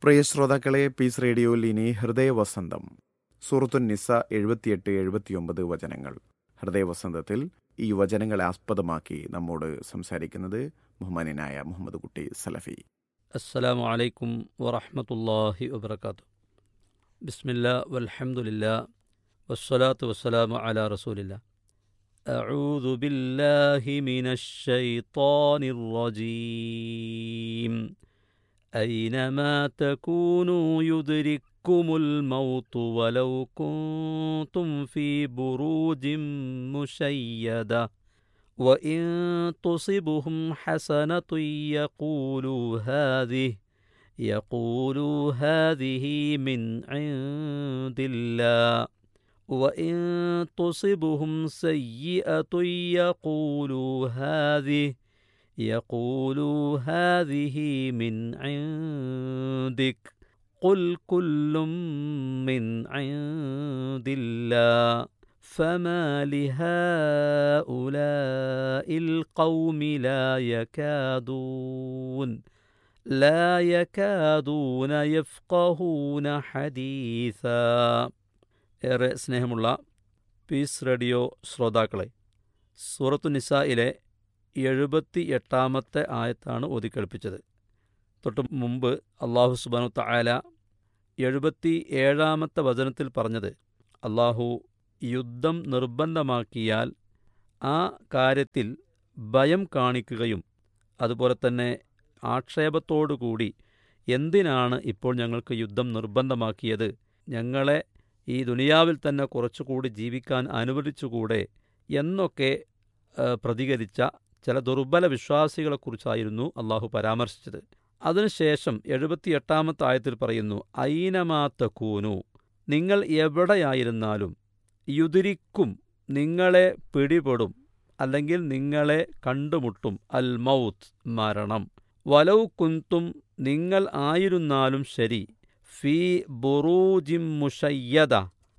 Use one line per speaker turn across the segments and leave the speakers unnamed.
പ്രിയ ശ്രോതാക്കളെ പീസ് റേഡിയോയിൽ ഇനി ഹൃദയവസന്തം സൂറത്തുൻ നിസ എഴുപത്തിയെട്ട് എഴുപത്തിയൊമ്പത് വചനങ്ങൾ ഹൃദയവസന്തത്തിൽ ഈ വചനങ്ങളെ ആസ്പദമാക്കി നമ്മോട് സംസാരിക്കുന്നത് ബഹുമാനായ മുഹമ്മദ് കുട്ടി സലഫി
السلام عليكم ورحمة الله وبركاته بسم الله والحمد لله والصلاة والسلام على رسول الله أعوذ بالله من الشيطان الرجيم أينما تكونوا يدرككم الموت ولو كنتم في بروج مشيده وإن تصبهم حسنة يقولوا هذه يقولوا هذه من عند الله وإن تصبهم سيئة يقولوا هذه يقولوا هذه من عندك قل كل من عند الله فما لهؤلاء القوم لا يكادون لا يكادون يفقهون حديثا ഏറെ സ്നേഹമുള്ള പീസ് റേഡിയോ ശ്രോതാക്കളെ സൂറത്തു നിസായിലെ എഴുപത്തി എട്ടാമത്തെ ആയത്താണ് ഓതിക്കേൾപ്പിച്ചത് തൊട്ട് മുമ്പ് അള്ളാഹു സുബാനു തആല എഴുപത്തി ഏഴാമത്തെ വചനത്തിൽ പറഞ്ഞത് അള്ളാഹു യുദ്ധം നിർബന്ധമാക്കിയാൽ ആ കാര്യത്തിൽ ഭയം കാണിക്കുകയും അതുപോലെ തന്നെ ആക്ഷേപത്തോടുകൂടി എന്തിനാണ് ഇപ്പോൾ ഞങ്ങൾക്ക് യുദ്ധം നിർബന്ധമാക്കിയത് ഞങ്ങളെ ഈ ദുനിയാവിൽ തന്നെ കുറച്ചുകൂടി ജീവിക്കാൻ അനുവദിച്ചുകൂടെ എന്നൊക്കെ പ്രതികരിച്ച ചില ദുർബല വിശ്വാസികളെക്കുറിച്ചായിരുന്നു അള്ളാഹു പരാമർശിച്ചത് അതിനുശേഷം എഴുപത്തിയെട്ടാമത്തെ ആയത്തിൽ പറയുന്നു ഐനമാത്തക്കൂനു നിങ്ങൾ എവിടെയായിരുന്നാലും യുതിരിക്കും നിങ്ങളെ പിടിപെടും അല്ലെങ്കിൽ നിങ്ങളെ കണ്ടുമുട്ടും അൽ മൗത്ത് മരണം വലൗ കുന്തും നിങ്ങൾ ആയിരുന്നാലും ശരി ഫി ബുറൂജിം മുഷയ്യത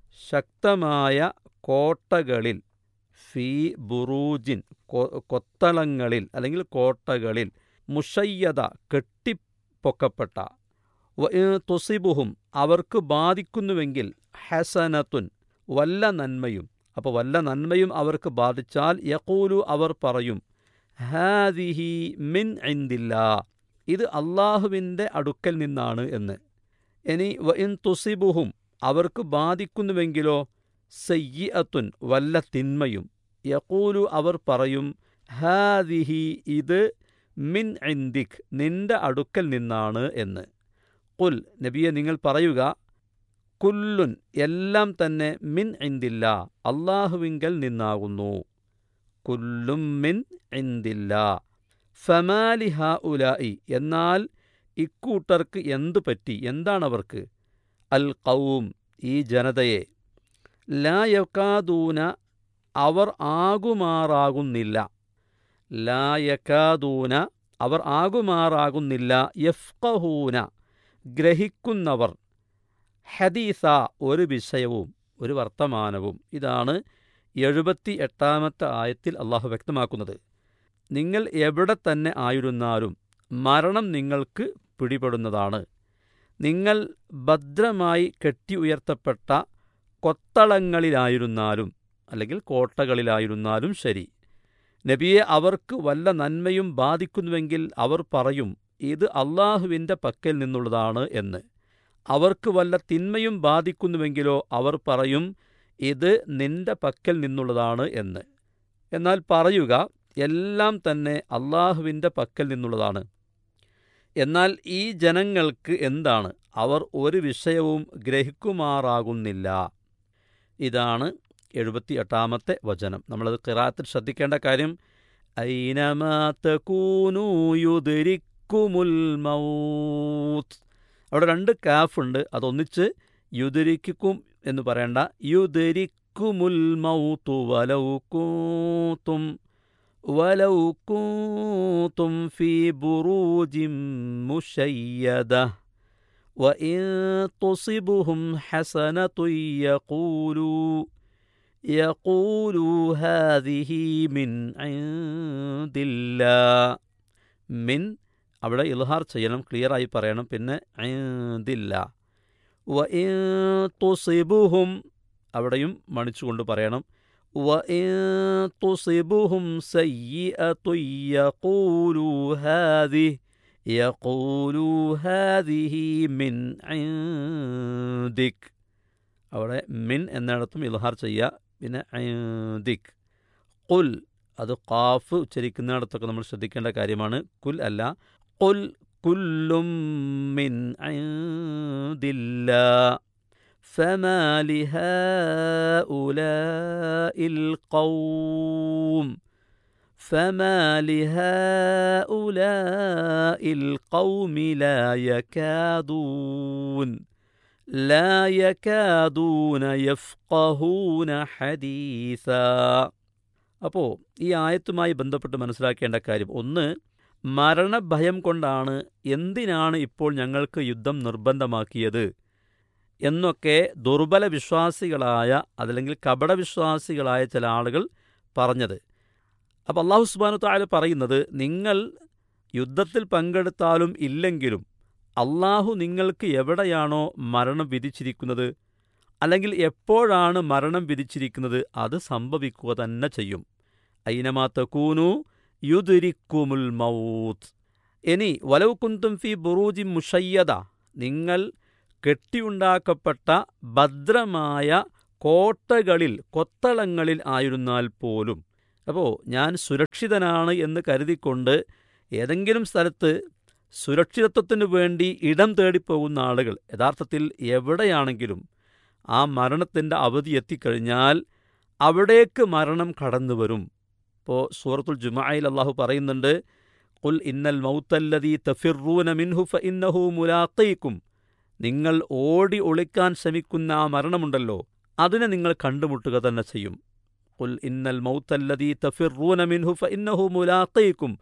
ശക്തമായ കോട്ടകളിൽ ഫി ബുറൂജിൻ കൊത്തളങ്ങളിൽ അല്ലെങ്കിൽ കോട്ടകളിൽ മുഷയ്യത കെട്ടിപ്പൊക്കപ്പെട്ട തൊസിബുഹും അവർക്ക് ബാധിക്കുന്നുവെങ്കിൽ ഹസനത്തുൻ വല്ല നന്മയും അപ്പോൾ വല്ല നന്മയും അവർക്ക് ബാധിച്ചാൽ യക്കൂലു അവർ പറയും ഹാദിഹി മിൻ ഇന്ദില്ല ഇത് അള്ളാഹുവിൻ്റെ അടുക്കൽ നിന്നാണ് എന്ന് ഇനി വഇൻ തുസിബുഹും അവർക്ക് ബാധിക്കുന്നുവെങ്കിലോ സയ്യിഅത്തുൻ വല്ല തിന്മയും യക്കൂലു അവർ പറയും ഹാദിഹി ഇത് മിൻ ഇന്ദിഖ് നിന്റെ അടുക്കൽ നിന്നാണ് എന്ന് കുൽ നബിയെ നിങ്ങൾ പറയുക കുല്ലുൻ എല്ലാം തന്നെ മിൻ ഇന്ദില്ല അള്ളാഹുവിങ്കൽ നിന്നാകുന്നു കുല്ലും മിൻ ഇന്ദില്ല ഫമാലിഹ ഉലായി എന്നാൽ ഇക്കൂട്ടർക്ക് എന്തു പറ്റി എന്താണവർക്ക് അൽ കൗം ഈ ജനതയെ ലായക്കാദൂന അവർ ആകുമാറാകുന്നില്ല ലായക്കാദൂന അവർ ആകുമാറാകുന്നില്ല യഫ്കഹൂന ഗ്രഹിക്കുന്നവർ ഹദീസ ഒരു വിഷയവും ഒരു വർത്തമാനവും ഇതാണ് എഴുപത്തി എട്ടാമത്തെ ആയത്തിൽ അള്ളാഹു വ്യക്തമാക്കുന്നത് നിങ്ങൾ എവിടെ തന്നെ ആയിരുന്നാലും മരണം നിങ്ങൾക്ക് പിടിപെടുന്നതാണ് നിങ്ങൾ ഭദ്രമായി കെട്ടി ഉയർത്തപ്പെട്ട കൊത്തളങ്ങളിലായിരുന്നാലും അല്ലെങ്കിൽ കോട്ടകളിലായിരുന്നാലും ശരി നബിയെ അവർക്ക് വല്ല നന്മയും ബാധിക്കുന്നുവെങ്കിൽ അവർ പറയും ഇത് അള്ളാഹുവിൻ്റെ പക്കൽ നിന്നുള്ളതാണ് എന്ന് അവർക്ക് വല്ല തിന്മയും ബാധിക്കുന്നുവെങ്കിലോ അവർ പറയും ഇത് നിന്റെ പക്കൽ നിന്നുള്ളതാണ് എന്ന് എന്നാൽ പറയുക എല്ലാം തന്നെ അള്ളാഹുവിൻ്റെ പക്കൽ നിന്നുള്ളതാണ് എന്നാൽ ഈ ജനങ്ങൾക്ക് എന്താണ് അവർ ഒരു വിഷയവും ഗ്രഹിക്കുമാറാകുന്നില്ല ഇതാണ് എഴുപത്തി എട്ടാമത്തെ വചനം നമ്മളത് കിറാത്തിൽ ശ്രദ്ധിക്കേണ്ട കാര്യം ഐനമാതകൂനുയുദരിക്കുമുൽ മൗത്ത് അവിടെ രണ്ട് കാഫുണ്ട് അതൊന്നിച്ച് യുദരിക്കും എന്ന് പറയേണ്ട യുദരിക്കുമുൽ മൗത്തു വലൗക്കൂത്തും ولو كنتم في بروج مشيده وان تصبهم حسنه يقولوا يقولوا هذه من عند الله من അവിടെ ഇൽഹാർ ചെയ്യണം ക്ലിയറായി പറയണം പിന്നെ ഐന്ദില്ല വ തുസിബുഹും അവിടെയും മണിച്ചുകൊണ്ട് പറയണം വ തുസിബുഹും സയ്യിഅതു യഖൂലു ഹാദി യഖൂലു ഹാദിഹി മിൻ ഐന്ദിക് അവിടെ മിൻ എന്നിടത്തും ഇൽഹാർ ചെയ്യുക പിന്നെ ഐന്ദിക് കുൽ അത് ഖാഫ് ഉച്ചരിക്കുന്നിടത്തൊക്കെ നമ്മൾ ശ്രദ്ധിക്കേണ്ട കാര്യമാണ് കുൽ അല്ല കുൽ കുല്ലും മിൻ ഐന്ദില്ല فما لهؤلاء القوم فما لهؤلاء القوم لا يكادون لا يكادون يفقهون حديثا അപ്പോൾ ഈ ആയത്തുമായി ബന്ധപ്പെട്ട് മനസ്സിലാക്കേണ്ട കാര്യം ഒന്ന് മരണഭയം കൊണ്ടാണ് എന്തിനാണ് ഇപ്പോൾ ഞങ്ങൾക്ക് യുദ്ധം നിർബന്ധമാക്കിയത് എന്നൊക്കെ ദുർബല വിശ്വാസികളായ അതല്ലെങ്കിൽ കപടവിശ്വാസികളായ ചില ആളുകൾ പറഞ്ഞത് അപ്പോൾ അള്ളാഹു സുബാനു താല പറയുന്നത് നിങ്ങൾ യുദ്ധത്തിൽ പങ്കെടുത്താലും ഇല്ലെങ്കിലും അള്ളാഹു നിങ്ങൾക്ക് എവിടെയാണോ മരണം വിധിച്ചിരിക്കുന്നത് അല്ലെങ്കിൽ എപ്പോഴാണ് മരണം വിധിച്ചിരിക്കുന്നത് അത് സംഭവിക്കുക തന്നെ ചെയ്യും ഐനമാ തക്കൂനു യുദുരിക്കുമുൽ മൗത്ത് ഇനി വലവുക്കുന്തും ഫി ബുറൂജി മുഷയ്യത നിങ്ങൾ കെട്ടിയുണ്ടാക്കപ്പെട്ട ഭദ്രമായ കോട്ടകളിൽ കൊത്തളങ്ങളിൽ ആയിരുന്നാൽ പോലും അപ്പോൾ ഞാൻ സുരക്ഷിതനാണ് എന്ന് കരുതിക്കൊണ്ട് ഏതെങ്കിലും സ്ഥലത്ത് സുരക്ഷിതത്വത്തിനു വേണ്ടി ഇടം തേടിപ്പോകുന്ന ആളുകൾ യഥാർത്ഥത്തിൽ എവിടെയാണെങ്കിലും ആ മരണത്തിൻ്റെ അവധി എത്തിക്കഴിഞ്ഞാൽ അവിടേക്ക് മരണം കടന്നു വരും ഇപ്പോൾ സൂറത്തുൽ ജുമായിൽ അള്ളാഹു പറയുന്നുണ്ട് കുൽ ഇന്നൽ മൗത്തല്ലദീ തഫിറൂന മിൻഹു ഫ ഇന്നഹു മുലാത്തയിക്കും നിങ്ങൾ ഓടി ഒളിക്കാൻ ശ്രമിക്കുന്ന ആ മരണമുണ്ടല്ലോ അതിനെ നിങ്ങൾ കണ്ടുമുട്ടുക തന്നെ ചെയ്യും കുൽ ഇന്നൽ മൗത്തല്ലദീ തഫിറൂന മിൻഹു ഫ ഇന്നഹു മുലാത്തയിക്കും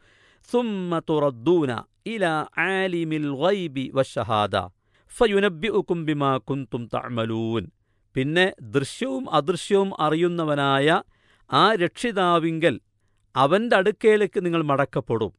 ثم تردون إلى عالم الغيب والشهادة ഫയുനബ്ബിഉക്കും ബിമാ കുന്തും തഅമലൂൻ പിന്നെ ദൃശ്യവും അദൃശ്യവും അറിയുന്നവനായ ആ രക്ഷിതാവിങ്കൽ അവൻ്റെ അടുക്കലേക്ക് നിങ്ങൾ മടക്കപ്പെടും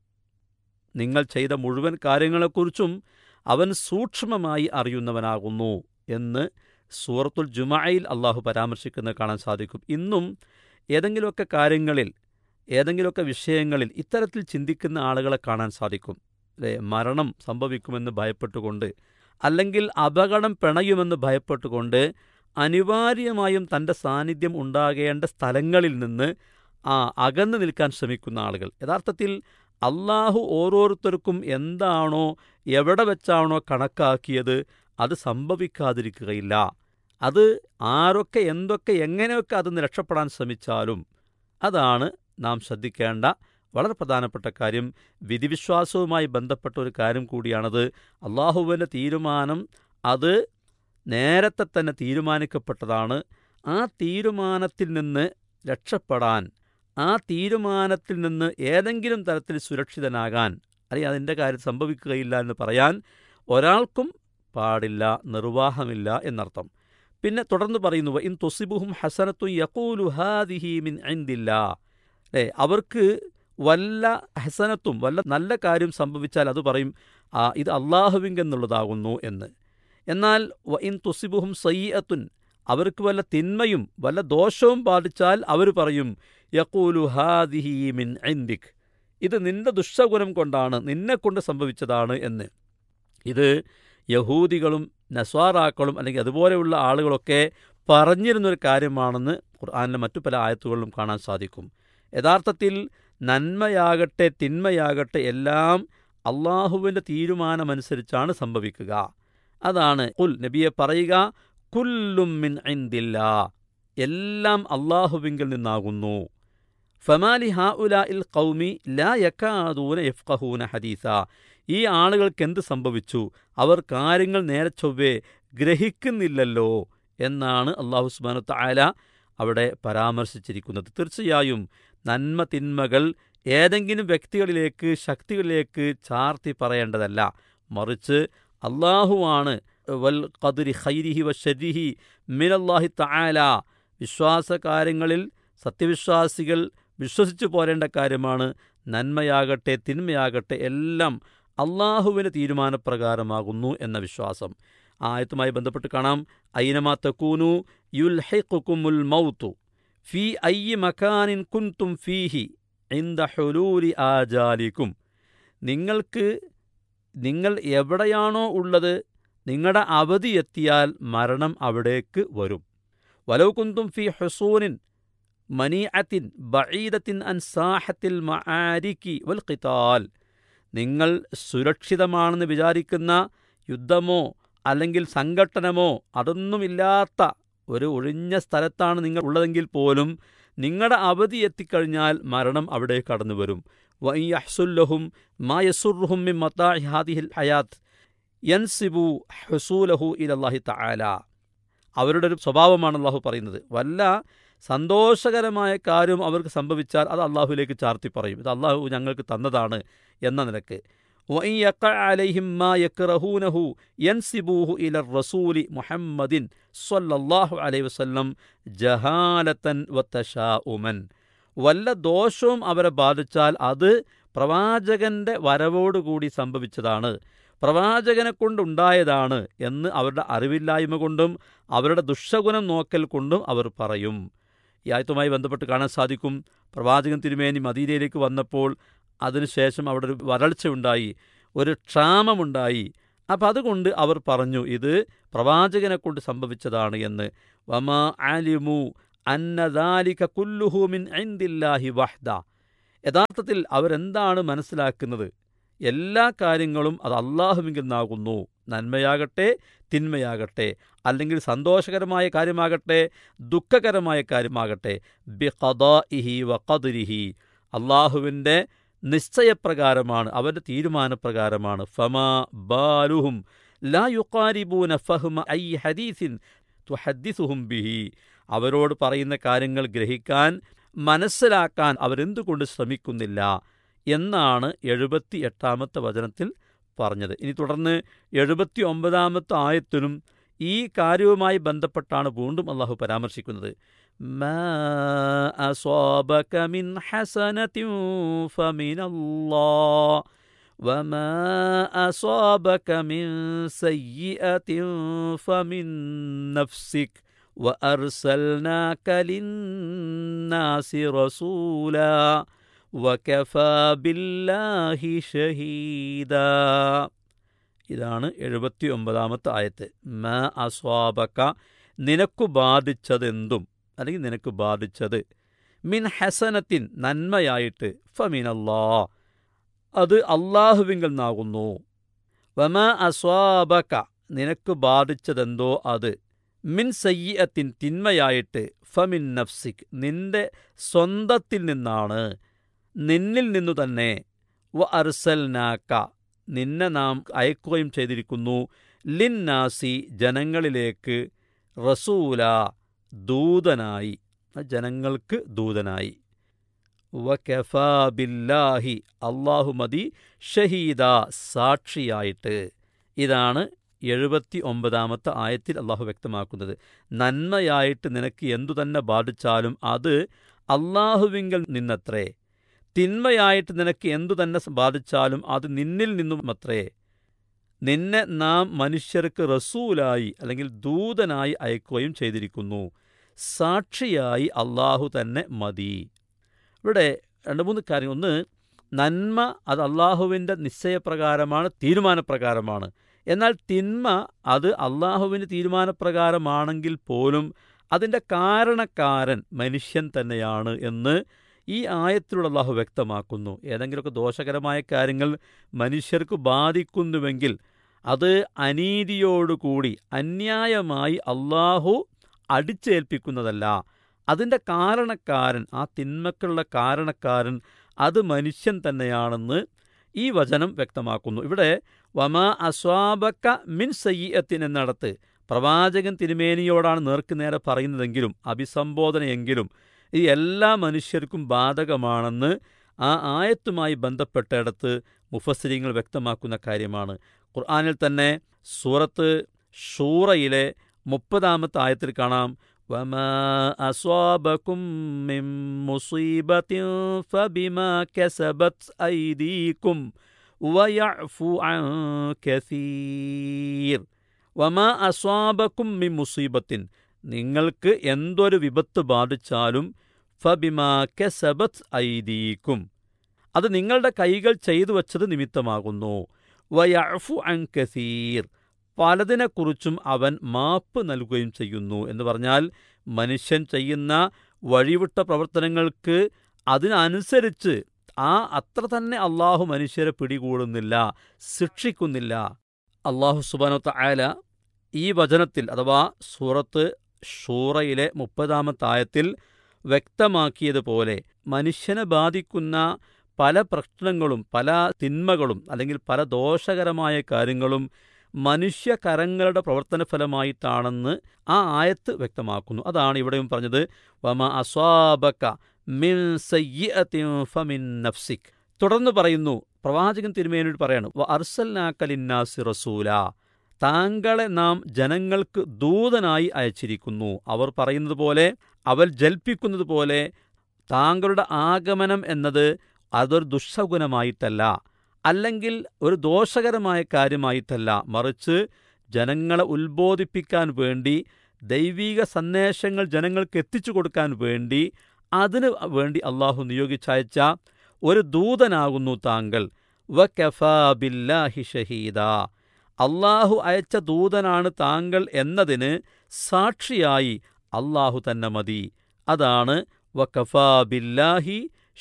നിങ്ങൾ ചെയ്ത മുഴുവൻ കാര്യങ്ങളെക്കുറിച്ചും അവൻ സൂക്ഷ്മമായി അറിയുന്നവനാകുന്നു എന്ന് സൂറത്തുൽ ജുമായിൽ അള്ളാഹു പരാമർശിക്കുന്നത് കാണാൻ സാധിക്കും ഇന്നും ഏതെങ്കിലുമൊക്കെ കാര്യങ്ങളിൽ ഏതെങ്കിലുമൊക്കെ വിഷയങ്ങളിൽ ഇത്തരത്തിൽ ചിന്തിക്കുന്ന ആളുകളെ കാണാൻ സാധിക്കും അല്ലേ മരണം സംഭവിക്കുമെന്ന് ഭയപ്പെട്ടുകൊണ്ട് അല്ലെങ്കിൽ അപകടം പിണയുമെന്ന് ഭയപ്പെട്ടുകൊണ്ട് അനിവാര്യമായും തൻ്റെ സാന്നിധ്യം ഉണ്ടാകേണ്ട സ്ഥലങ്ങളിൽ നിന്ന് ആ അകന്നു നിൽക്കാൻ ശ്രമിക്കുന്ന ആളുകൾ യഥാർത്ഥത്തിൽ അള്ളാഹു ഓരോരുത്തർക്കും എന്താണോ എവിടെ വെച്ചാണോ കണക്കാക്കിയത് അത് സംഭവിക്കാതിരിക്കുകയില്ല അത് ആരൊക്കെ എന്തൊക്കെ എങ്ങനെയൊക്കെ അതിന് രക്ഷപ്പെടാൻ ശ്രമിച്ചാലും അതാണ് നാം ശ്രദ്ധിക്കേണ്ട വളരെ പ്രധാനപ്പെട്ട കാര്യം വിധിവിശ്വാസവുമായി ബന്ധപ്പെട്ട ഒരു കാര്യം കൂടിയാണത് അള്ളാഹുവിൻ്റെ തീരുമാനം അത് നേരത്തെ തന്നെ തീരുമാനിക്കപ്പെട്ടതാണ് ആ തീരുമാനത്തിൽ നിന്ന് രക്ഷപ്പെടാൻ ആ തീരുമാനത്തിൽ നിന്ന് ഏതെങ്കിലും തരത്തിൽ സുരക്ഷിതനാകാൻ അല്ലെങ്കിൽ അതിൻ്റെ കാര്യം സംഭവിക്കുകയില്ല എന്ന് പറയാൻ ഒരാൾക്കും പാടില്ല നിർവാഹമില്ല എന്നർത്ഥം പിന്നെ തുടർന്ന് പറയുന്നു ഇൻ തുസിബുഹും ഹസനത്തു യക്കൂലു ഹാദിഹി മിൻ ഐന്ദില്ല അല്ലേ അവർക്ക് വല്ല ഹസനത്തും വല്ല നല്ല കാര്യം സംഭവിച്ചാൽ അത് പറയും ആ ഇത് അള്ളാഹുവിങ്കെന്നുള്ളതാകുന്നു എന്ന് എന്നാൽ വ ഇൻ തുസിബുഹും സയ്യത്തുൻ അവർക്ക് വല്ല തിന്മയും വല്ല ദോഷവും ബാധിച്ചാൽ അവർ പറയും യക്കൂലു ഹാദിഹി മിൻ ഐന്ദിക് ഇത് നിന്റെ ദുഷ്ടഗുണം കൊണ്ടാണ് നിന്നെക്കൊണ്ട് സംഭവിച്ചതാണ് എന്ന് ഇത് യഹൂദികളും നസ്വാറാക്കളും അല്ലെങ്കിൽ അതുപോലെയുള്ള ആളുകളൊക്കെ പറഞ്ഞിരുന്നൊരു കാര്യമാണെന്ന് ഖുർആാനിലെ മറ്റു പല ആയത്തുകളിലും കാണാൻ സാധിക്കും യഥാർത്ഥത്തിൽ നന്മയാകട്ടെ തിന്മയാകട്ടെ എല്ലാം അള്ളാഹുവിൻ്റെ തീരുമാനമനുസരിച്ചാണ് സംഭവിക്കുക അതാണ് കുൽ നബിയെ പറയുക കുല്ലും മിൻ ഐന്ദില്ല എല്ലാം അള്ളാഹുവിങ്കിൽ നിന്നാകുന്നു ഫമാലി ഹാ ഉല ഇൽ കൗമി ലാ യക്കാദൂന യഫ്കഹൂന ഹദീസ ഈ ആളുകൾക്ക് എന്ത് സംഭവിച്ചു അവർ കാര്യങ്ങൾ നേരെ ചൊവ്വേ ഗ്രഹിക്കുന്നില്ലല്ലോ എന്നാണ് അള്ളാഹു സുബാനു താല അവിടെ പരാമർശിച്ചിരിക്കുന്നത് തീർച്ചയായും നന്മ തിന്മകൾ ഏതെങ്കിലും വ്യക്തികളിലേക്ക് ശക്തികളിലേക്ക് ചാർത്തി പറയേണ്ടതല്ല മറിച്ച് അള്ളാഹുവാണ് വൽ ഖദുരി ഖൈരിഹി വ ഷരിഹി മിനല്ലാഹി തആല വിശ്വാസകാര്യങ്ങളിൽ സത്യവിശ്വാസികൾ വിശ്വസിച്ചു പോരേണ്ട കാര്യമാണ് നന്മയാകട്ടെ തിന്മയാകട്ടെ എല്ലാം അള്ളാഹുവിൻ്റെ തീരുമാനപ്രകാരമാകുന്നു എന്ന വിശ്വാസം ആയത്തുമായി ബന്ധപ്പെട്ട് കാണാം ഐനമാ തക്കൂനു യുൽഹിഖുക്കുമുൽ മൗത്തു ഫി ഐ മക്കാനിൻ കുന്തും ഫീഹി ഇന്ദ ഹുലൂലി ആജാലിക്കും നിങ്ങൾക്ക് നിങ്ങൾ എവിടെയാണോ ഉള്ളത് നിങ്ങളുടെ അവധി എത്തിയാൽ മരണം അവിടേക്ക് വരും വലൗ കുന്തും ഫി ഹുസൂനിൻ മനീഅത്തിൻ ബഈദത്തിൻ അൻ സാഹത്തിൽ മആരിക്കി വൽ ഖിതാൽ നിങ്ങൾ സുരക്ഷിതമാണെന്ന് വിചാരിക്കുന്ന യുദ്ധമോ അല്ലെങ്കിൽ സംഘട്ടനമോ അതൊന്നുമില്ലാത്ത ഒരു ഒഴിഞ്ഞ സ്ഥലത്താണ് നിങ്ങൾ ഉള്ളതെങ്കിൽ പോലും നിങ്ങളുടെ അവധി എത്തിക്കഴിഞ്ഞാൽ മരണം അവിടെ കടന്നു വരും വയ്യഹ്സുല്ലഹും മായസുറുഹും മിൻ മത്താഇ ഹാദിഹിൽ ഹയാത്ത് യൻസിബു ഹുസൂലഹു ഇലല്ലാഹി തആല അവരുടെ ഒരു സ്വഭാവമാണ് അള്ളാഹു പറയുന്നത് വല്ല സന്തോഷകരമായ കാര്യം അവർക്ക് സംഭവിച്ചാൽ അത് അള്ളാഹുലേക്ക് ചാർത്തി പറയും ഇത് അള്ളാഹു ഞങ്ങൾക്ക് തന്നതാണ് എന്ന നിലക്ക് وإن يقع عليهم ما يكرهونه ينسبوه إلى الرسول محمد صلى الله عليه وسلم جهالة وتشاؤما വല്ല ദോഷവും അവരെ ബാധിച്ചാൽ അത് പ്രവാചകന്റെ വരവോടുകൂടി സംഭവിച്ചതാണ് പ്രവാചകനെ കൊണ്ടുണ്ടായതാണ് എന്ന് അവരുടെ അറിവില്ലായ്മ കൊണ്ടും അവരുടെ ദുഷഗുണം നോക്കൽ കൊണ്ടും അവർ പറയും ഈ ആയത്തുമായി ബന്ധപ്പെട്ട് കാണാൻ സാധിക്കും പ്രവാചകൻ തിരുമേനി മദീനയിലേക്ക് വന്നപ്പോൾ അതിനുശേഷം അവിടെ ഒരു വരൾച്ചയുണ്ടായി ഒരു ക്ഷാമമുണ്ടായി അപ്പം അതുകൊണ്ട് അവർ പറഞ്ഞു ഇത് പ്രവാചകനെ കൊണ്ട് സംഭവിച്ചതാണ് എന്ന് വമാ ആലിമു അന്നദാലിക കുല്ലുഹൂമിൻ ഐന്ദില്ലാഹി വഹ്ദ യഥാർത്ഥത്തിൽ അവരെന്താണ് മനസ്സിലാക്കുന്നത് എല്ലാ കാര്യങ്ങളും അത് അള്ളാഹുവിങ്കിൽ നിന്നാകുന്നു നന്മയാകട്ടെ തിന്മയാകട്ടെ അല്ലെങ്കിൽ സന്തോഷകരമായ കാര്യമാകട്ടെ ദുഃഖകരമായ കാര്യമാകട്ടെ ബി ഖദാഇഹി വ ഖദ്രിഹി അള്ളാഹുവിൻ്റെ നിശ്ചയപ്രകാരമാണ് അവൻ്റെ തീരുമാനപ്രകാരമാണ് ഫമാ ബാലുഹും ലാ യുക്കാരിബൂന ഫഹ്മ ഐ ഹദീസിൻ തുഹദ്ദിസുഹും ബിഹി അവരോട് പറയുന്ന കാര്യങ്ങൾ ഗ്രഹിക്കാൻ മനസ്സിലാക്കാൻ അവരെന്തുകൊണ്ട് ശ്രമിക്കുന്നില്ല എന്നാണ് എഴുപത്തി എട്ടാമത്തെ വചനത്തിൽ പറഞ്ഞത് ഇനി തുടർന്ന് എഴുപത്തി ഒമ്പതാമത്തെ ആയത്തിനും ഈ കാര്യവുമായി ബന്ധപ്പെട്ടാണ് വീണ്ടും അള്ളാഹു പരാമർശിക്കുന്നത് ما أصابك من حسنة فمن الله وما أصابك من سيئة فمن نفسك وأرسلناك للناس رسولا وكفى بالله شهيدا ഇതാണ് എഴുപത്തി ഒമ്പതാമത്തെ ആയത്ത് മ അസ്വാബക്ക നിനക്കു ബാധിച്ചതെന്തും അല്ലെങ്കിൽ നിനക്ക് ബാധിച്ചത് മിൻ ഹസനത്തിൻ നന്മയായിട്ട് ഫമിനല്ലാ അത് അള്ളാഹുവിങ്കിൽ നിന്നാകുന്നു വമ അസ്വാബക നിനക്ക് ബാധിച്ചതെന്തോ അത് മിൻ സയ്യത്തിൻ തിന്മയായിട്ട് ഫമിൻ നഫ്സിക് നിന്റെ സ്വന്തത്തിൽ നിന്നാണ് നിന്നിൽ നിന്നു തന്നെ വ അർസൽനാക്ക നിന്നെ നാം അയക്കുകയും ചെയ്തിരിക്കുന്നു ലിന്നാസി ജനങ്ങളിലേക്ക് റസൂല ദൂതനായി ജനങ്ങൾക്ക് ദൂതനായി വകഫാ ബില്ലാഹി അള്ളാഹു മതി ഷഹീദ സാക്ഷിയായിട്ട് ഇതാണ് എഴുപത്തി ഒമ്പതാമത്തെ ആയത്തിൽ അള്ളാഹു വ്യക്തമാക്കുന്നത് നന്മയായിട്ട് നിനക്ക് എന്തു തന്നെ ബാധിച്ചാലും അത് അള്ളാഹുവിങ്കൽ നിന്നത്രേ തിന്മയായിട്ട് നിനക്ക് എന്തു തന്നെ ബാധിച്ചാലും അത് നിന്നിൽ നിന്നുമത്രേ നിന്നെ നാം മനുഷ്യർക്ക് റസൂലായി അല്ലെങ്കിൽ ദൂതനായി അയക്കുകയും ചെയ്തിരിക്കുന്നു സാക്ഷിയായി അള്ളാഹു തന്നെ മതി ഇവിടെ രണ്ട് മൂന്ന് കാര്യങ്ങൾ ഒന്ന് നന്മ അത് അള്ളാഹുവിൻ്റെ നിശ്ചയപ്രകാരമാണ് തീരുമാനപ്രകാരമാണ് എന്നാൽ തിന്മ അത് അള്ളാഹുവിൻ്റെ തീരുമാനപ്രകാരമാണെങ്കിൽ പോലും അതിൻ്റെ കാരണക്കാരൻ മനുഷ്യൻ തന്നെയാണ് എന്ന് ഈ ആയത്തിലൂടെ അള്ളാഹു വ്യക്തമാക്കുന്നു ഏതെങ്കിലുമൊക്കെ ദോഷകരമായ കാര്യങ്ങൾ മനുഷ്യർക്ക് ബാധിക്കുന്നുവെങ്കിൽ അത് അനീതിയോടുകൂടി അന്യായമായി അള്ളാഹു അടിച്ചേൽപ്പിക്കുന്നതല്ല അതിൻ്റെ കാരണക്കാരൻ ആ തിന്മക്കുള്ള കാരണക്കാരൻ അത് മനുഷ്യൻ തന്നെയാണെന്ന് ഈ വചനം വ്യക്തമാക്കുന്നു ഇവിടെ വമാ അസ്വാബക്ക മിൻ സയ്യത്തിൻ എന്നിടത്ത് പ്രവാചകൻ തിരുമേനിയോടാണ് നേർക്കുനേരെ പറയുന്നതെങ്കിലും അഭിസംബോധനയെങ്കിലും ഈ എല്ലാ മനുഷ്യർക്കും ബാധകമാണെന്ന് ആ ആയത്തുമായി ബന്ധപ്പെട്ടിടത്ത് മുഫസ്സിരിങ്ങൾ വ്യക്തമാക്കുന്ന കാര്യമാണ് ഖുർആാനിൽ തന്നെ സൂറത്ത് ഷൂറയിലെ മുപ്പതാമത്തെ ആയത്തിൽ കാണാം വമാ അസ്വാബക്കും മിൻ മുസീബത്തിൻ ഫബിമാ കസബത് ഐദീകും വയഅഫു അൻ കസീർ വമാ അസ്വാബക്കും മി മുസീബത്തിൻ നിങ്ങൾക്ക് എന്തൊരു വിപത്ത് ബാധിച്ചാലും ഫബിമാ കസബത് ഐദീക്കും അത് നിങ്ങളുടെ കൈകൾ ചെയ്തു വച്ചത് നിമിത്തമാകുന്നു വയഅഫു അൻ കസീർ പലതിനെക്കുറിച്ചും അവൻ മാപ്പ് നൽകുകയും ചെയ്യുന്നു എന്ന് പറഞ്ഞാൽ മനുഷ്യൻ ചെയ്യുന്ന വഴിവിട്ട പ്രവർത്തനങ്ങൾക്ക് അതിനനുസരിച്ച് ആ അത്ര തന്നെ അള്ളാഹു മനുഷ്യരെ പിടികൂടുന്നില്ല ശിക്ഷിക്കുന്നില്ല അള്ളാഹു സുബാനത്ത ആല ഈ വചനത്തിൽ അഥവാ സൂറത്ത് ഷൂറയിലെ മുപ്പതാമത്തെ ആയത്തിൽ വ്യക്തമാക്കിയതുപോലെ മനുഷ്യനെ ബാധിക്കുന്ന പല പ്രശ്നങ്ങളും പല തിന്മകളും അല്ലെങ്കിൽ പല ദോഷകരമായ കാര്യങ്ങളും മനുഷ്യകരങ്ങളുടെ പ്രവർത്തന ഫലമായിട്ടാണെന്ന് ആ ആയത്ത് വ്യക്തമാക്കുന്നു അതാണ് ഇവിടെയും പറഞ്ഞത് വമ അസ്വാബക്ക മിൻ സയ്യിഅത്തിൻ ഫമിൻ നഫ്സിക് തുടർന്ന് പറയുന്നു പ്രവാചകൻ തിരുമേനോട് പറയാണ് വ അർസൽനാക്കലിന്നാസി റസൂല താങ്കളെ നാം ജനങ്ങൾക്ക് ദൂതനായി അയച്ചിരിക്കുന്നു അവർ പറയുന്നത് പോലെ അവർ ജൽപ്പിക്കുന്നത് പോലെ താങ്കളുടെ ആഗമനം എന്നത് അതൊരു ദുസ്സഗുണമായിട്ടല്ല അല്ലെങ്കിൽ ഒരു ദോഷകരമായ കാര്യമായിട്ടല്ല മറിച്ച് ജനങ്ങളെ ഉത്ബോധിപ്പിക്കാൻ വേണ്ടി ദൈവീക സന്ദേശങ്ങൾ ജനങ്ങൾക്ക് എത്തിച്ചു കൊടുക്കാൻ വേണ്ടി അതിനു വേണ്ടി അള്ളാഹു നിയോഗിച്ചയച്ച ഒരു ദൂതനാകുന്നു താങ്കൾ വ കഫാ ബില്ലാഹി ഷഹീദ അള്ളാഹു അയച്ച ദൂതനാണ് താങ്കൾ എന്നതിന് സാക്ഷിയായി അള്ളാഹു തന്നെ മതി അതാണ് വ കഫാ ബില്ലാഹി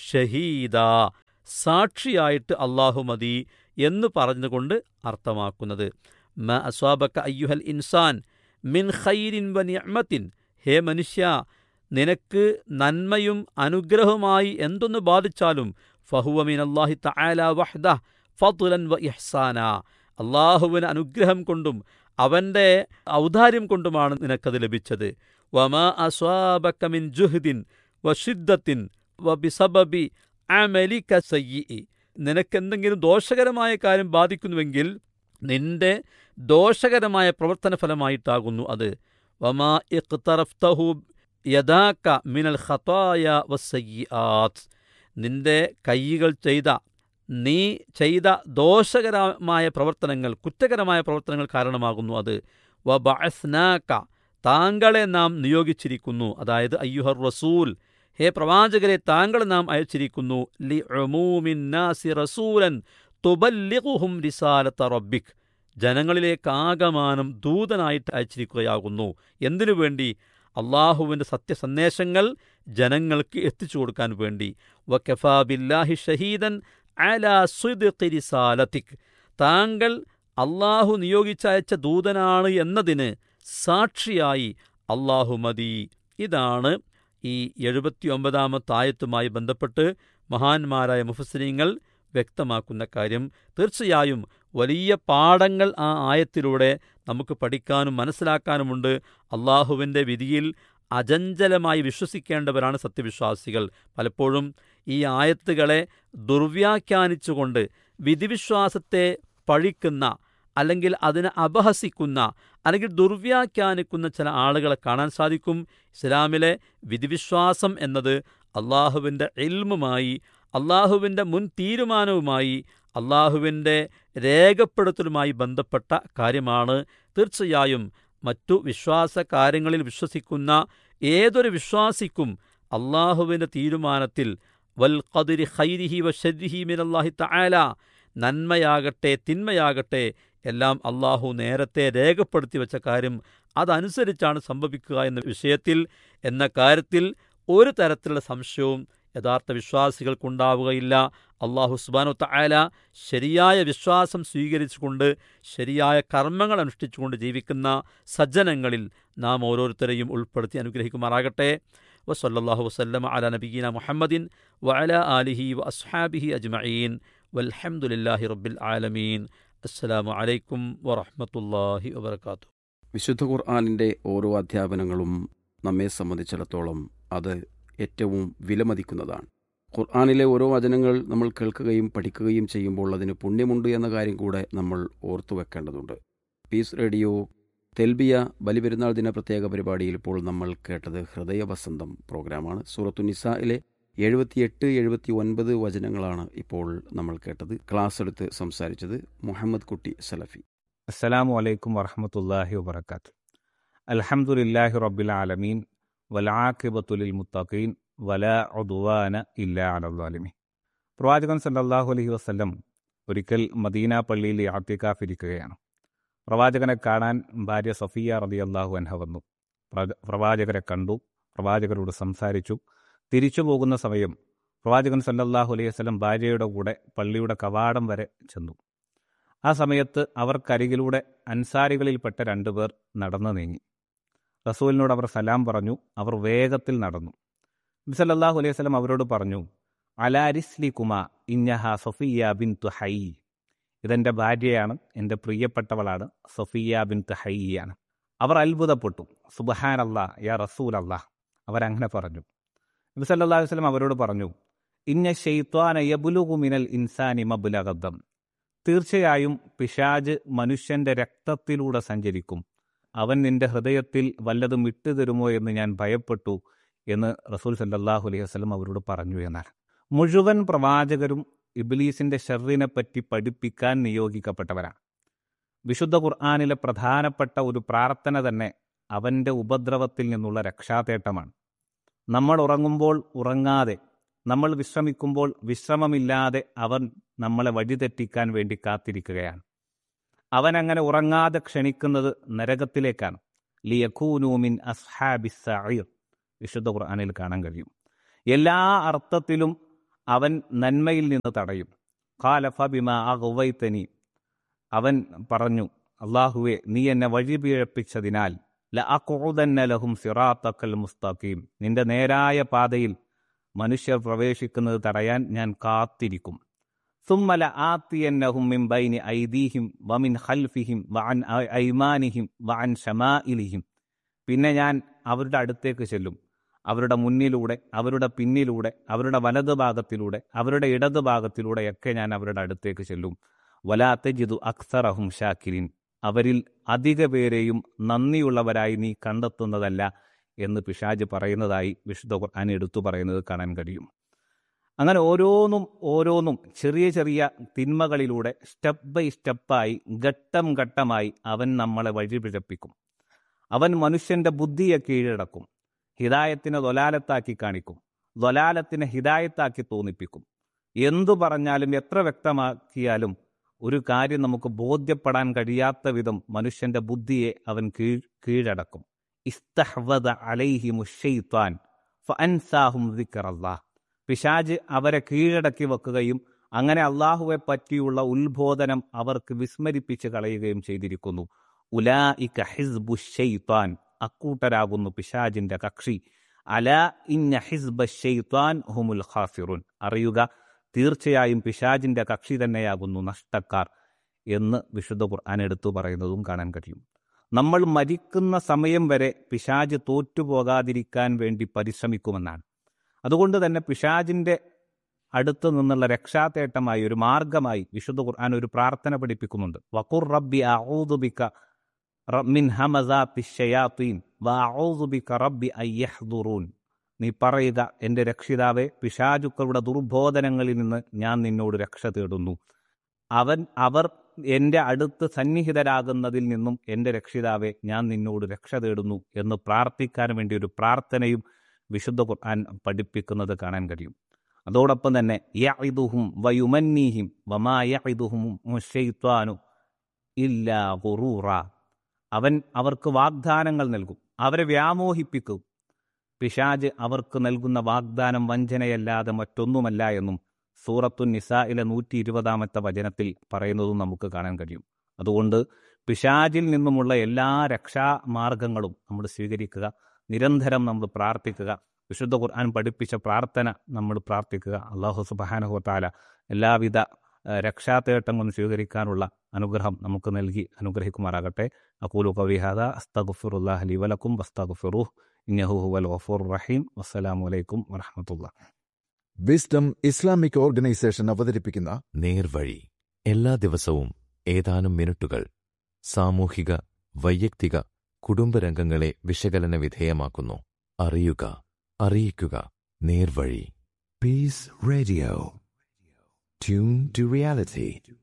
ഷഹീദ സാക്ഷിയായിട്ട് അള്ളാഹു മതി എന്ന് പറഞ്ഞുകൊണ്ട് അർത്ഥമാക്കുന്നത് മ അസ്വാബക്ക അയ്യുഹൽ ഇൻസാൻ മിൻ ഖൈരിൻ വ നിഅമത്തിൻ ഹേ മനുഷ്യ നിനക്ക് നന്മയും അനുഗ്രഹവുമായി എന്തൊന്ന് ബാധിച്ചാലും ഫഹുവ മിൻ അള്ളാഹി തആല വഹ്ദ ഫضലൻ വ ഇഹ്സാന അള്ളാഹുവിന് അനുഗ്രഹം കൊണ്ടും അവൻ്റെ ഔദാര്യം കൊണ്ടുമാണ് നിനക്കത് ലഭിച്ചത് വമാ അസ്വാബക്ക മിൻ ജുഹ്ദിൻ വ ഷിദ്ദത്തിൻ വ ബിസബബി അമലിക സയ്യി നിനക്കെന്തെങ്കിലും ദോഷകരമായ കാര്യം ബാധിക്കുന്നുവെങ്കിൽ നിന്റെ ദോഷകരമായ പ്രവർത്തന ഫലമായിട്ടാകുന്നു അത് വമാ ഇഖ്തറഫ്തഹു യദാക്ക മിനൽ ഖതായ വസയ്യാത്ത് നിന്റെ കൈകൾ ചെയ്ത നീ ചെയ്ത ദോഷകരമായ പ്രവർത്തനങ്ങൾ കുറ്റകരമായ പ്രവർത്തനങ്ങൾ കാരണമാകുന്നു അത് വ ബഅസ്നാക്ക താങ്കളെ നാം നിയോഗിച്ചിരിക്കുന്നു അതായത് അയ്യുഹർ റസൂൽ ഹേ പ്രവാചകരെ താങ്കളെ നാം അയച്ചിരിക്കുന്നു ലി നാസി റസൂലൻ തുബല്ലിഖുഹും റിസാലത്ത റബ്ബിക് ജനങ്ങളിലേക്ക് ആകമാനം ദൂതനായിട്ട് അയച്ചിരിക്കുകയാകുന്നു എന്തിനു വേണ്ടി അള്ളാഹുവിൻ്റെ സത്യസന്ദേശങ്ങൾ ജനങ്ങൾക്ക് എത്തിച്ചു കൊടുക്കാൻ വേണ്ടി വ കഫാ ബില്ലാഹി ഷഹീദൻ അലാ സുദ്ഖി റിസാലത്തിക് താങ്കൾ അള്ളാഹു നിയോഗിച്ചയച്ച ദൂതനാണ് എന്നതിന് സാക്ഷിയായി അള്ളാഹു മതി ഇതാണ് ഈ എഴുപത്തിയൊമ്പതാമത്തെ ആയത്തുമായി ബന്ധപ്പെട്ട് മഹാന്മാരായ മുഫസ്രീങ്ങൾ വ്യക്തമാക്കുന്ന കാര്യം തീർച്ചയായും വലിയ പാഠങ്ങൾ ആ ആയത്തിലൂടെ നമുക്ക് പഠിക്കാനും മനസ്സിലാക്കാനുമുണ്ട് അള്ളാഹുവിൻ്റെ വിധിയിൽ അചഞ്ചലമായി വിശ്വസിക്കേണ്ടവരാണ് സത്യവിശ്വാസികൾ പലപ്പോഴും ഈ ആയത്തുകളെ ദുർവ്യാഖ്യാനിച്ചുകൊണ്ട് വിധിവിശ്വാസത്തെ പഴിക്കുന്ന അല്ലെങ്കിൽ അതിനെ അപഹസിക്കുന്ന അല്ലെങ്കിൽ ദുർവ്യാഖ്യാനിക്കുന്ന ചില ആളുകളെ കാണാൻ സാധിക്കും ഇസ്ലാമിലെ വിധിവിശ്വാസം എന്നത് അള്ളാഹുവിൻ്റെ ഇൽമുമായി അള്ളാഹുവിൻ്റെ മുൻ തീരുമാനവുമായി അള്ളാഹുവിൻ്റെ രേഖപ്പെടുത്തലുമായി ബന്ധപ്പെട്ട കാര്യമാണ് തീർച്ചയായും മറ്റു വിശ്വാസ കാര്യങ്ങളിൽ വിശ്വസിക്കുന്ന ഏതൊരു വിശ്വാസിക്കും അള്ളാഹുവിൻ്റെ തീരുമാനത്തിൽ വൽ ഖദിരി ഖൈരിഹി വ ഷരിഹി മിനല്ലാഹി തആല നന്മയാകട്ടെ തിന്മയാകട്ടെ എല്ലാം അള്ളാഹു നേരത്തെ രേഖപ്പെടുത്തി വെച്ച കാര്യം അതനുസരിച്ചാണ് സംഭവിക്കുക എന്ന വിഷയത്തിൽ എന്ന കാര്യത്തിൽ ഒരു തരത്തിലുള്ള സംശയവും യഥാർത്ഥ വിശ്വാസികൾക്കുണ്ടാവുകയില്ല അള്ളാഹു സുബാനു തആല ശരിയായ വിശ്വാസം സ്വീകരിച്ചുകൊണ്ട് ശരിയായ കർമ്മങ്ങൾ അനുഷ്ഠിച്ചുകൊണ്ട് ജീവിക്കുന്ന സജ്ജനങ്ങളിൽ നാം ഓരോരുത്തരെയും ഉൾപ്പെടുത്തി അനുഗ്രഹിക്കുമാറാകട്ടെ വസല്ലാഹു വസ്ലം അല നബീന മുഹമ്മദിൻ വഅല ആലിഹി വ അസ്ഹാബിഹി അജ്മഈൻ വൽഹംദുലില്ലാഹി റബ്ബിൽ ആലമീൻ അസ്സലാമു അലൈക്കും വറഹ്മത്തുള്ളാഹി വബർക്കാത്തു
വിശുദ്ധ ഖുർആാനിൻ്റെ ഓരോ അധ്യാപനങ്ങളും നമ്മെ സംബന്ധിച്ചിടത്തോളം അത് ഏറ്റവും വിലമതിക്കുന്നതാണ് ഖുർആാനിലെ ഓരോ വചനങ്ങൾ നമ്മൾ കേൾക്കുകയും പഠിക്കുകയും ചെയ്യുമ്പോൾ അതിന് പുണ്യമുണ്ട് എന്ന കാര്യം കൂടെ നമ്മൾ ഓർത്തു വെക്കേണ്ടതുണ്ട് പീസ് റേഡിയോ തെൽബിയ ബലിപെരുന്നാൾ ദിന പ്രത്യേക പരിപാടിയിൽ ഇപ്പോൾ നമ്മൾ കേട്ടത് ഹൃദയവസന്തം പ്രോഗ്രാമാണ് സൂറത്തു നിസായിലെ എഴുപത്തിയെട്ട് എഴുപത്തി ഒൻപത് വചനങ്ങളാണ് ഇപ്പോൾ നമ്മൾ കേട്ടത് ക്ലാസ് എടുത്ത് സംസാരിച്ചത് മുഹമ്മദ് കുട്ടി സലഫി
അസ്സലാമു അലൈക്കും വറഹമത്തല്ലാഹി വബർക്കാത്ത് അൽഹംദുലില്ലാഹി റബ്ബിൽ ആലമീൻ വലാഖിബത്തുലിൽ മുത്തഖീൻ വല ഉദ്വാന ഇല്ലാ അലല്ലാലിമീൻ പ്രവാചകൻ സല്ലല്ലാഹു അലൈഹി വസല്ലം ഒരിക്കൽ മദീന പള്ളിയിൽ യാത്തിക്കാഫ് ഇരിക്കുകയാണ് പ്രവാചകനെ കാണാൻ ഭാര്യ സഫിയ റളിയല്ലാഹു അൻഹ വന്നു പ്രവ- പ്രവാചകരെ കണ്ടു പ്രവാചകരോട് സംസാരിച്ചു തിരിച്ചു പോകുന്ന സമയം പ്രവാചകൻ സല്ലല്ലാഹു അലൈഹി വസല്ലം ഭാര്യയുടെ കൂടെ പള്ളിയുടെ കവാടം വരെ ചെന്നു ആ സമയത്ത് അവർക്കരികിലൂടെ അൻസാരികളിൽപ്പെട്ട രണ്ടുപേർ നടന്നു നീങ്ങി റസൂലിനോട് അവർ സലാം പറഞ്ഞു അവർ വേഗത്തിൽ നടന്നു നബി സല്ലല്ലാഹു അലൈഹി വസല്ലം അവരോട് പറഞ്ഞു അലാരിസ്ലി കുമ ഇന്നഹ സൊഫിയ ബിൻ തുഹൈ ഇതെൻ്റെ ഭാര്യയാണ് എൻ്റെ പ്രിയപ്പെട്ടവളാണ് സൊഫിയ ബിൻ തുഹൈയാണ് അവർ അത്ഭുതപ്പെട്ടു സുബഹാൻ അല്ലാ യാ റസൂൽ അല്ലാ അവരങ്ങനെ പറഞ്ഞു നബി സല്ലല്ലാഹു അലൈഹി വസല്ലം അവരോട് പറഞ്ഞു ഇന്ന ഷെയ്ത്വാന യബുലുഗു മിനൽ ഇൻസാനി മബുലഗദ്ദം തീർച്ചയായും പിശാജ് മനുഷ്യന്റെ രക്തത്തിലൂടെ സഞ്ചരിക്കും അവൻ നിന്റെ ഹൃദയത്തിൽ വല്ലതും വിട്ടുതരുമോ എന്ന് ഞാൻ ഭയപ്പെട്ടു എന്ന് റസൂൽ സല്ലല്ലാഹു അലൈഹി വസല്ലം അവരോട് പറഞ്ഞു എന്നാണ് മുഴുവൻ പ്രവാചകരും ഇബ്ലീസിന്റെ ഷെറിനെ പറ്റി പഠിപ്പിക്കാൻ നിയോഗിക്കപ്പെട്ടവരാണ് വിശുദ്ധ ഖുർആാനിലെ പ്രധാനപ്പെട്ട ഒരു പ്രാർത്ഥന തന്നെ അവന്റെ ഉപദ്രവത്തിൽ നിന്നുള്ള രക്ഷാതേട്ടമാണ് നമ്മൾ ഉറങ്ങുമ്പോൾ ഉറങ്ങാതെ നമ്മൾ വിശ്രമിക്കുമ്പോൾ വിശ്രമമില്ലാതെ അവൻ നമ്മളെ വഴിതെറ്റിക്കാൻ വേണ്ടി കാത്തിരിക്കുകയാണ് അവൻ അങ്ങനെ ഉറങ്ങാതെ ക്ഷണിക്കുന്നത് നരകത്തിലേക്കാണ് ലിയഖൂനൂമിൻ അസ്ഹാബിസ് സഈർ വിശുദ്ധ ഖുർആനിൽ കാണാൻ കഴിയും എല്ലാ അർത്ഥത്തിലും അവൻ നന്മയിൽ നിന്ന് തടയും ഖാലഫ ബിമ അഗ്വൈതനി അവൻ പറഞ്ഞു അള്ളാഹുവെ നീ എന്നെ വഴിപിഴപ്പിച്ചതിനാൽ ലഅഖുദന്ന ലഹും സിറാത്തക്കൽ മുസ്തഖീം നിന്റെ നേരായ പാതയിൽ മനുഷ്യർ പ്രവേശിക്കുന്നത് തടയാൻ ഞാൻ കാത്തിരിക്കും സുമ്മല ആത്തിയന്നഹും മിൻ ബൈനി ഐദീഹിം വമിൻ ഖൽഫിഹിം വഅൻ ഐമാനിഹിം വഅൻ ഷമാഇലിഹിം പിന്നെ ഞാൻ അവരുടെ അടുത്തേക്ക് ചെല്ലും അവരുടെ മുന്നിലൂടെ അവരുടെ പിന്നിലൂടെ അവരുടെ വലത് ഭാഗത്തിലൂടെ അവരുടെ ഇടത് ഭാഗത്തിലൂടെയൊക്കെ ഞാൻ അവരുടെ അടുത്തേക്ക് ചെല്ലും വലാത്തജിദു അക്സറഹും ഷാക്കിരിൻ അവരിൽ അധിക പേരെയും നന്ദിയുള്ളവരായി നീ കണ്ടെത്തുന്നതല്ല എന്ന് പിശാജ് പറയുന്നതായി വിശുദ്ധ ഖുർആൻ എടുത്തു പറയുന്നത് കാണാൻ കഴിയും അങ്ങനെ ഓരോന്നും ഓരോന്നും ചെറിയ ചെറിയ തിന്മകളിലൂടെ സ്റ്റെപ്പ് ബൈ സ്റ്റെപ്പായി ഘട്ടം ഘട്ടമായി അവൻ നമ്മളെ വഴിപിഴപ്പിക്കും അവൻ മനുഷ്യന്റെ ബുദ്ധിയെ കീഴടക്കും ഹിദായത്തിനെ തൊലാലത്താക്കി കാണിക്കും തൊലാലത്തിനെ ഹിദായത്താക്കി തോന്നിപ്പിക്കും എന്തു പറഞ്ഞാലും എത്ര വ്യക്തമാക്കിയാലും ഒരു കാര്യം നമുക്ക് ബോധ്യപ്പെടാൻ കഴിയാത്ത വിധം മനുഷ്യന്റെ ബുദ്ധിയെ അവൻ കീഴ് കീഴടക്കും ഇസ്തഹ്വദ അലൈഹി മുഷൈത്വാൻ ഫഅൻസാഹും ദിക്റല്ലാഹ് പിശാജ് അവരെ കീഴടക്കി വെക്കുകയും അങ്ങനെ അള്ളാഹുവെ പറ്റിയുള്ള ഉത്ബോധനം അവർക്ക് വിസ്മരിപ്പിച്ച് കളയുകയും ചെയ്തിരിക്കുന്നു ഉലായിക ഹിസ്ബു ഷെയ്ത്താൻ അക്കൂട്ടരാകുന്നു പിശാജിന്റെ കക്ഷി അല ഇന്ന ഹിസ്ബ ഷെയ്ത്താൻ ഹുമുൽ ഖാസിറുൻ അറിയുക തീർച്ചയായും പിശാജിന്റെ കക്ഷി തന്നെയാകുന്നു നഷ്ടക്കാർ എന്ന് വിശുദ്ധ ഖുർആൻ എടുത്തു പറയുന്നതും കാണാൻ കഴിയും നമ്മൾ മരിക്കുന്ന സമയം വരെ പിശാജ് തോറ്റുപോകാതിരിക്കാൻ വേണ്ടി പരിശ്രമിക്കുമെന്നാണ് അതുകൊണ്ട് തന്നെ പിശാജിന്റെ അടുത്ത് നിന്നുള്ള രക്ഷാതേട്ടമായി ഒരു മാർഗമായി വിശുദ്ധ ഖുർആൻ ഒരു പ്രാർത്ഥന പഠിപ്പിക്കുന്നുണ്ട് വഖുർ റബ്ബി അഊദു ബിക റ- മിൻ ഹമസാത്തി ഷയാത്തീൻ വഅഊദു ബിക റബ്ബി അയ്യഹ്ദുറൂൻ നീ പറയുക എൻ്റെ രക്ഷിതാവെ പിശാചുക്കളുടെ ദുർബോധനങ്ങളിൽ നിന്ന് ഞാൻ നിന്നോട് രക്ഷ തേടുന്നു അവൻ അവർ എൻ്റെ അടുത്ത് സന്നിഹിതരാകുന്നതിൽ നിന്നും എൻ്റെ രക്ഷിതാവെ ഞാൻ നിന്നോട് രക്ഷ തേടുന്നു എന്ന് പ്രാർത്ഥിക്കാൻ വേണ്ടി ഒരു പ്രാർത്ഥനയും വിശുദ്ധ ഖുർആൻ പഠിപ്പിക്കുന്നത് കാണാൻ കഴിയും അതോടൊപ്പം തന്നെ യഇദുഹും വയുമന്നീഹിം വമാ യഇദുഹും മുശൈത്വാനു ഇല്ലാ ഗുറൂറ അവൻ അവർക്ക് വാഗ്ദാനങ്ങൾ നൽകും അവരെ വ്യാമോഹിപ്പിക്കും പിശാജ് അവർക്ക് നൽകുന്ന വാഗ്ദാനം വഞ്ചനയല്ലാതെ മറ്റൊന്നുമല്ല എന്നും സൂറത്തു നിസായിലെ നൂറ്റി ഇരുപതാമത്തെ വചനത്തിൽ പറയുന്നതും നമുക്ക് കാണാൻ കഴിയും അതുകൊണ്ട് പിശാജിൽ നിന്നുമുള്ള എല്ലാ രക്ഷാമാർഗങ്ങളും നമ്മൾ സ്വീകരിക്കുക നിരന്തരം നമ്മൾ പ്രാർത്ഥിക്കുക വിശുദ്ധ ഖുർആൻ പഠിപ്പിച്ച പ്രാർത്ഥന നമ്മൾ പ്രാർത്ഥിക്കുക അള്ളാഹു സുബാനുഹത്താല എല്ലാവിധ ഏഹ്, രക്ഷാതേട്ടങ്ങളും സ്വീകരിക്കാനുള്ള അനുഗ്രഹം നമുക്ക് നൽകി അനുഗ്രഹിക്കുമാറാകട്ടെ അക്കൂലു കവിഹാദ അസ്തഗുഫിറുല്ലാഹ് ലി വലക്കും വസ്തഗുഫിറുഹ് ഇന്നഹു ഹുവൽ ഗഫൂർ റഹീം വസ്സലാമു അലൈക്കും വറഹമത്തുള്ള
വിസ്ഡം ഇസ്ലാമിക് ഓർഗനൈസേഷൻ അവതരിപ്പിക്കുന്ന
നേർവഴി എല്ലാ ദിവസവും ഏതാനും മിനിറ്റുകൾ സാമൂഹിക വൈയക്തിക കുടുംബരംഗങ്ങളെ വിശകലന വിധേയമാക്കുന്നു അറിയുക അറിയിക്കുക നേർവഴി
Peace Radio. Tune to reality.